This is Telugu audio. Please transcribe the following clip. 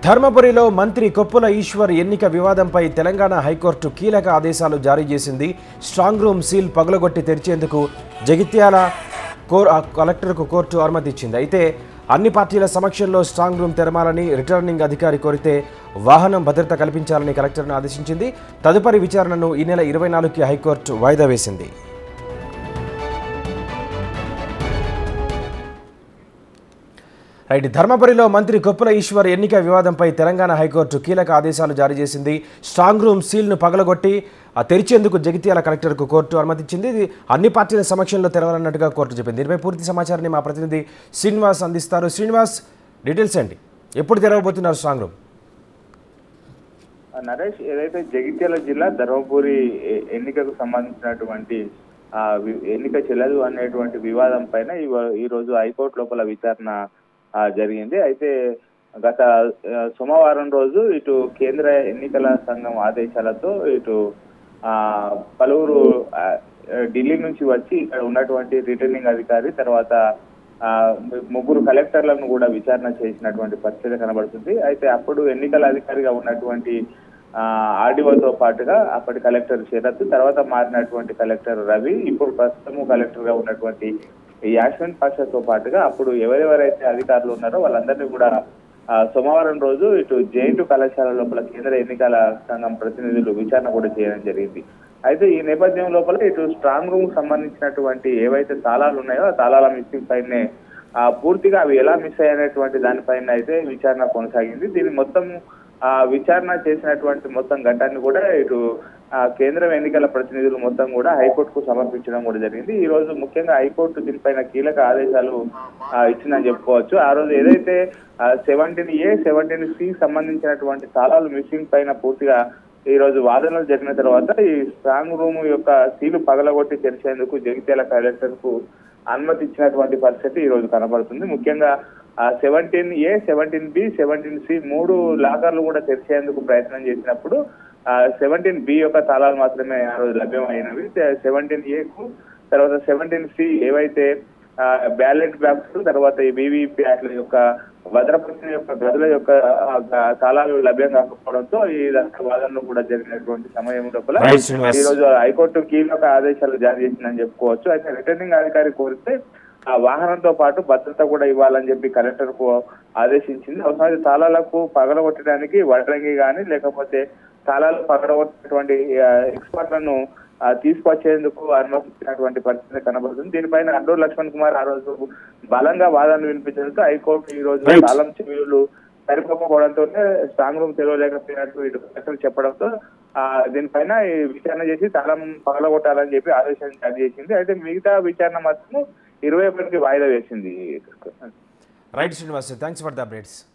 ధర్మపురిలో మంత్రి కొప్పుల ఈశ్వర్ ఎన్నిక వివాదంపై తెలంగాణ హైకోర్టు కీలక ఆదేశాలు జారీ చేసింది స్ట్రాంగ్ రూమ్ సీల్ పగలగొట్టి తెరిచేందుకు జగిత్యాల కోర్ ఆ కలెక్టర్కు కోర్టు అనుమతి ఇచ్చింది అయితే అన్ని పార్టీల సమక్షంలో స్ట్రాంగ్ రూమ్ తెరమాలని రిటర్నింగ్ అధికారి కోరితే వాహనం భద్రత కల్పించాలని కలెక్టర్ను ఆదేశించింది తదుపరి విచారణను ఈ నెల ఇరవై నాలుగుకి హైకోర్టు వాయిదా వేసింది రైట్ ధర్మపురిలో మంత్రి కొప్పుల ఈశ్వర్ ఎన్నిక వివాదంపై తెలంగాణ హైకోర్టు కీలక ఆదేశాలు జారీ చేసింది స్ట్రాంగ్ రూమ్ సీల్ను పగలగొట్టి ఆ తెరిచేందుకు జగిత్యాల కలెక్టర్కు కోర్టు అనుమతించింది ఇది అన్ని పార్టీల సమక్షంలో తెరవాలన్నట్టుగా కోర్టు చెప్పింది దీనిపై పూర్తి సమాచారాన్ని మా ప్రతినిధి శ్రీనివాస్ అందిస్తారు శ్రీనివాస్ డీటెయిల్స్ అండి ఎప్పుడు తెరవబోతున్నారు స్ట్రాంగ్ రూమ్ నరేష్ ఏదైతే జగిత్యాల జిల్లా ధర్మపురి ఎ- ఎన్నికకు సంబంధించినటువంటి ఆ, వి- ఎన్నిక చెల్లదు అనేటువంటి వివాదం పైన ఇవ- ఈ రోజు హైకోర్టు లోపల విచారణ ఆ, జరిగింది అయితే గత ఆ, సోమవారం రోజు ఇటు కేంద్ర ఎన్నికల సంఘం ఆదేశాలతో ఇటు ఆ పలువురు ఆ, ఢిల్లీ నుంచి వచ్చి ఇక్కడ ఉన్నటువంటి రిటర్నింగ్ అధికారి తర్వాత ఆ ముగ్గురు కలెక్టర్లను కూడా విచారణ చేసినటువంటి పరిస్థితి కనబడుతుంది అయితే అప్పుడు ఎన్నికల అధికారిగా ఉన్నటువంటి ఆర్డీఓతో పాటుగా అప్పటి కలెక్టర్ శరత్ తర్వాత మారినటువంటి కలెక్టర్ రవి ఇప్పుడు ప్రస్తుతము కలెక్టర్ గా ఉన్నటువంటి ఈ యాశ్వన్ పాషాతో పాటుగా అప్పుడు ఎవరెవరైతే అధికారులు ఉన్నారో వాళ్ళందరినీ కూడా ఆ, సోమవారం రోజు ఇటు జేఎన్టు కళాశాల లోపల కేంద్ర ఎన్నికల సంఘం ప్రతినిధులు విచారణ కూడా చేయడం జరిగింది అయితే ఈ నేపథ్యం లోపల ఇటు స్ట్రాంగ్ రూమ్ సంబంధించినటువంటి ఏవైతే తాళాలు ఉన్నాయో ఆ తాళాల మిస్సింగ్ పైనే ఆ, పూర్తిగా అవి ఎలా మిస్ అయ్యానటువంటి దానిపైన అయితే విచారణ కొనసాగింది దీని మొత్తం ఆ విచారణ చేసినటువంటి మొత్తం ఘట్టాన్ని కూడా ఇటు ఆ, కేంద్ర ఎన్నికల ప్రతినిధులు మొత్తం కూడా హైకోర్టుకు సమర్పించడం కూడా జరిగింది ఈ రోజు ముఖ్యంగా హైకోర్టు దీనిపైన కీలక ఆదేశాలు ఆ, ఇచ్చిందని చెప్పుకోవచ్చు ఆ రోజు ఏదైతే సెవెంటీన్ ఏ సెవెంటీన్ సి సంబంధించినటువంటి తాళాలు మిస్సింగ్ పైన పూర్తిగా ఈ రోజు వాదనలు జరిగిన తర్వాత ఈ స్ట్రాంగ్ రూమ్ యొక్క సీలు పగలగొట్టి తెరిచేందుకు జగిత్యాల కలెక్టర్ కు అనుమతి ఇచ్చినటువంటి పరిస్థితి ఈ రోజు కనబడుతుంది ముఖ్యంగా seventeen A seventeen B seventeen C మూడు లాకర్లు కూడా తెరిచేందుకు ప్రయత్నం చేసినప్పుడు సెవెంటీన్ బి యొక్క తాళాలు మాత్రమే ఆ రోజు లభ్యమైనవి సెవెంటీన్ ఏ కు తర్వాత సెవెంటీన్ సి ఏవైతే బ్యాలెట్ బ్యాగ్స్ తర్వాత ఈ వీవీప్యాట్ల యొక్క భద్రపరిచిన యొక్క గదుల యొక్క ఆ, గా- తాళాలు లభ్యం కాకపోవడంతో ఈ రక వాదనలు కూడా జరిగినటువంటి సమయం లోపల Right, శ్రీనివాస్. ఈ రోజు హైకోర్టు కీలక ఆదేశాలు జారీ చేసిందని చెప్పుకోవచ్చు అయితే రిటర్నింగ్ అధికారి కోరితే ఆ వాహనంతో పాటు భద్రత కూడా ఇవ్వాలని చెప్పి కలెక్టర్ కు ఆదేశించింది అవసరమైతే తాళాలకు పగలగొట్టడానికి వడ్రంగి కానీ లేకపోతే తాళాలు పగలగొట్టినటువంటి ఎక్స్పర్ట్లను ఆ, తీసుకొచ్చేందుకు అనుమతించినటువంటి పరిస్థితి కనబడుతుంది దీనిపైన అడ్డూరు లక్ష్మణ్ కుమార్ ఆ రోజు బలంగా వాదనలు వినిపించడంతో హైకోర్టు ఈ రోజు Right. తాళం చెవులు సరిపోకపోవడంతో స్ట్రాంగ్ రూమ్ తెరవలేకపోయినట్టు ఇటు కలెక్టర్ చెప్పడంతో ఆ దీనిపైన ఈ విచారణ చేసి తాళం పగలగొట్టాలని చెప్పి ఆదేశాలు జారీ చేసింది అయితే మిగతా విచారణ మాత్రం ఇరవై ఒకటికి వాయిదా వేసింది right Srinivas thanks for the updates